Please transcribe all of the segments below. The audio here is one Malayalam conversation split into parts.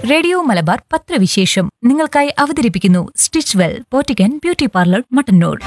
റേഡിയോ മലബാർ പത്രവിശേഷം നിങ്ങൾക്കായി അവതരിപ്പിക്കുന്നു സ്റ്റിച്ച് വെൽ പോറ്റിക്കൻ ബ്യൂട്ടി പാർലർ മട്ടന്നൂർ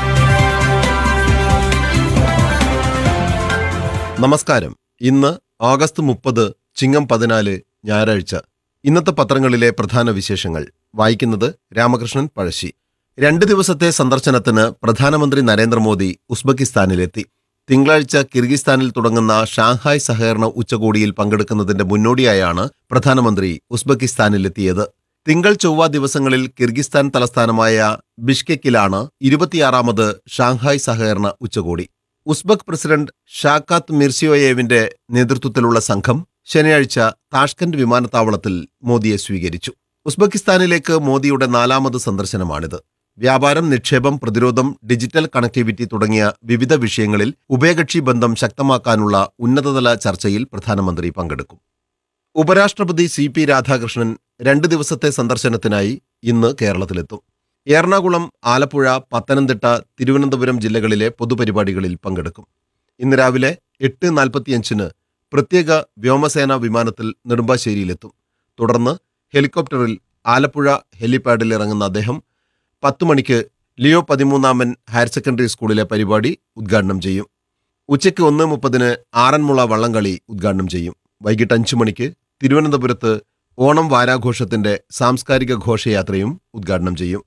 നമസ്കാരം ഇന്ന് ഓഗസ്റ്റ് മുപ്പത് ചിങ്ങം പതിനാല് ഞായറാഴ്ച ഇന്നത്തെ പത്രങ്ങളിലെ പ്രധാന വിശേഷങ്ങൾ വായിക്കുന്നത് രാമകൃഷ്ണൻ പഴശ്ശി രണ്ട് ദിവസത്തെ സന്ദർശനത്തിന് പ്രധാനമന്ത്രി നരേന്ദ്രമോദി ഉസ്ബെക്കിസ്ഥാനിലെത്തി തിങ്കളാഴ്ച കിർഗിസ്ഥാനിൽ തുടങ്ങുന്ന ഷാങ്ഹായ് സഹകരണ ഉച്ചകോടിയിൽ പങ്കെടുക്കുന്നതിന്റെ മുന്നോടിയായാണ് പ്രധാനമന്ത്രി ഉസ്ബെക്കിസ്ഥാനിലെത്തിയത് തിങ്കൾ ചൊവ്വ ദിവസങ്ങളിൽ കിർഗിസ്ഥാൻ തലസ്ഥാനമായ ബിഷ്കെക്കിലാണ് ഇരുപത്തിയാറാമത് ഷാങ്ഹായ് സഹകരണ ഉച്ചകോടി ഉസ്ബെക് പ്രസിഡന്റ് ഷാക്കാത്ത് മിർസിയോയേവിന്റെ നേതൃത്വത്തിലുള്ള സംഘം ശനിയാഴ്ച താഷ്കന്റ് വിമാനത്താവളത്തിൽ മോദിയെ സ്വീകരിച്ചു ഉസ്ബെക്കിസ്ഥാനിലേക്ക് മോദിയുടെ നാലാമത് സന്ദർശനമാണിത് വ്യാപാരം നിക്ഷേപം പ്രതിരോധം ഡിജിറ്റൽ കണക്ടിവിറ്റി തുടങ്ങിയ വിവിധ വിഷയങ്ങളിൽ ഉഭയകക്ഷി ബന്ധം ശക്തമാക്കാനുള്ള ഉന്നതതല ചർച്ചയിൽ പ്രധാനമന്ത്രി പങ്കെടുക്കും ഉപരാഷ്ട്രപതി സി പി രാധാകൃഷ്ണൻ രണ്ട് ദിവസത്തെ സന്ദർശനത്തിനായി ഇന്ന് കേരളത്തിലെത്തും എറണാകുളം ആലപ്പുഴ പത്തനംതിട്ട തിരുവനന്തപുരം ജില്ലകളിലെ പൊതുപരിപാടികളിൽ പങ്കെടുക്കും ഇന്ന് രാവിലെ എട്ട് നാൽപ്പത്തിയഞ്ചിന് പ്രത്യേക വ്യോമസേനാ വിമാനത്തിൽ നെടുമ്പാശ്ശേരിയിലെത്തും തുടർന്ന് ഹെലികോപ്റ്ററിൽ ആലപ്പുഴ ഹെലിപാഡിൽ ഇറങ്ങുന്ന അദ്ദേഹം പത്ത് മണിക്ക് ലിയോ പതിമൂന്നാമൻ ഹയർ സെക്കൻഡറി സ്കൂളിലെ പരിപാടി ഉദ്ഘാടനം ചെയ്യും ഉച്ചയ്ക്ക് ഒന്ന് മുപ്പതിന് ആറന്മുള വള്ളംകളി ഉദ്ഘാടനം ചെയ്യും വൈകിട്ട് അഞ്ചു മണിക്ക് തിരുവനന്തപുരത്ത് ഓണം വാരാഘോഷത്തിന്റെ സാംസ്കാരിക ഘോഷയാത്രയും ഉദ്ഘാടനം ചെയ്യും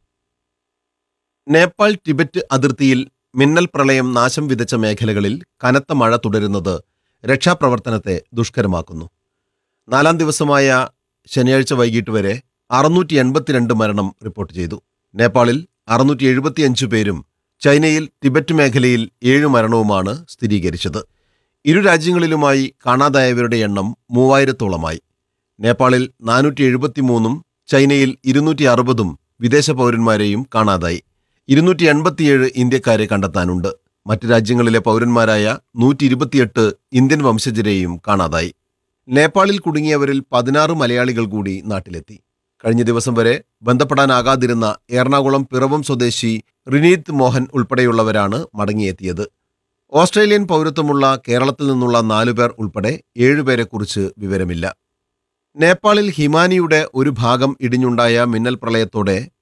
നേപ്പാൾ ടിബറ്റ് അതിർത്തിയിൽ മിന്നൽ പ്രളയം നാശം വിതച്ച മേഖലകളിൽ കനത്ത മഴ തുടരുന്നത് രക്ഷാപ്രവർത്തനത്തെ ദുഷ്കരമാക്കുന്നു നാലാം ദിവസമായ ശനിയാഴ്ച വൈകിട്ട് വരെ അറുന്നൂറ്റി എൺപത്തിരണ്ട് മരണം റിപ്പോർട്ട് ചെയ്തു നേപ്പാളിൽ അറുന്നൂറ്റി എഴുപത്തിയഞ്ച് പേരും ചൈനയിൽ ടിബറ്റ് മേഖലയിൽ ഏഴ് മരണവുമാണ് സ്ഥിരീകരിച്ചത് ഇരു രാജ്യങ്ങളിലുമായി കാണാതായവരുടെ എണ്ണം മൂവായിരത്തോളമായി നേപ്പാളിൽ നാനൂറ്റി എഴുപത്തിമൂന്നും ചൈനയിൽ ഇരുന്നൂറ്റി അറുപതും വിദേശ പൗരന്മാരെയും കാണാതായി ഇരുന്നൂറ്റി എൺപത്തിയേഴ് ഇന്ത്യക്കാരെ കണ്ടെത്താനുണ്ട് മറ്റ് രാജ്യങ്ങളിലെ പൗരന്മാരായ നൂറ്റി ഇരുപത്തിയെട്ട് ഇന്ത്യൻ വംശജരെയും കാണാതായി നേപ്പാളിൽ കുടുങ്ങിയവരിൽ പതിനാറ് മലയാളികൾ കൂടി നാട്ടിലെത്തി കഴിഞ്ഞ ദിവസം വരെ ബന്ധപ്പെടാനാകാതിരുന്ന എറണാകുളം പിറവം സ്വദേശി റിനീത് മോഹൻ ഉൾപ്പെടെയുള്ളവരാണ് മടങ്ങിയെത്തിയത് ഓസ്ട്രേലിയൻ പൗരത്വമുള്ള കേരളത്തിൽ നിന്നുള്ള നാലുപേർ ഉൾപ്പെടെ ഏഴുപേരെക്കുറിച്ച് വിവരമില്ല നേപ്പാളിൽ ഹിമാനിയുടെ ഒരു ഭാഗം ഇടിഞ്ഞുണ്ടായ മിന്നൽ പ്രളയത്തോടെ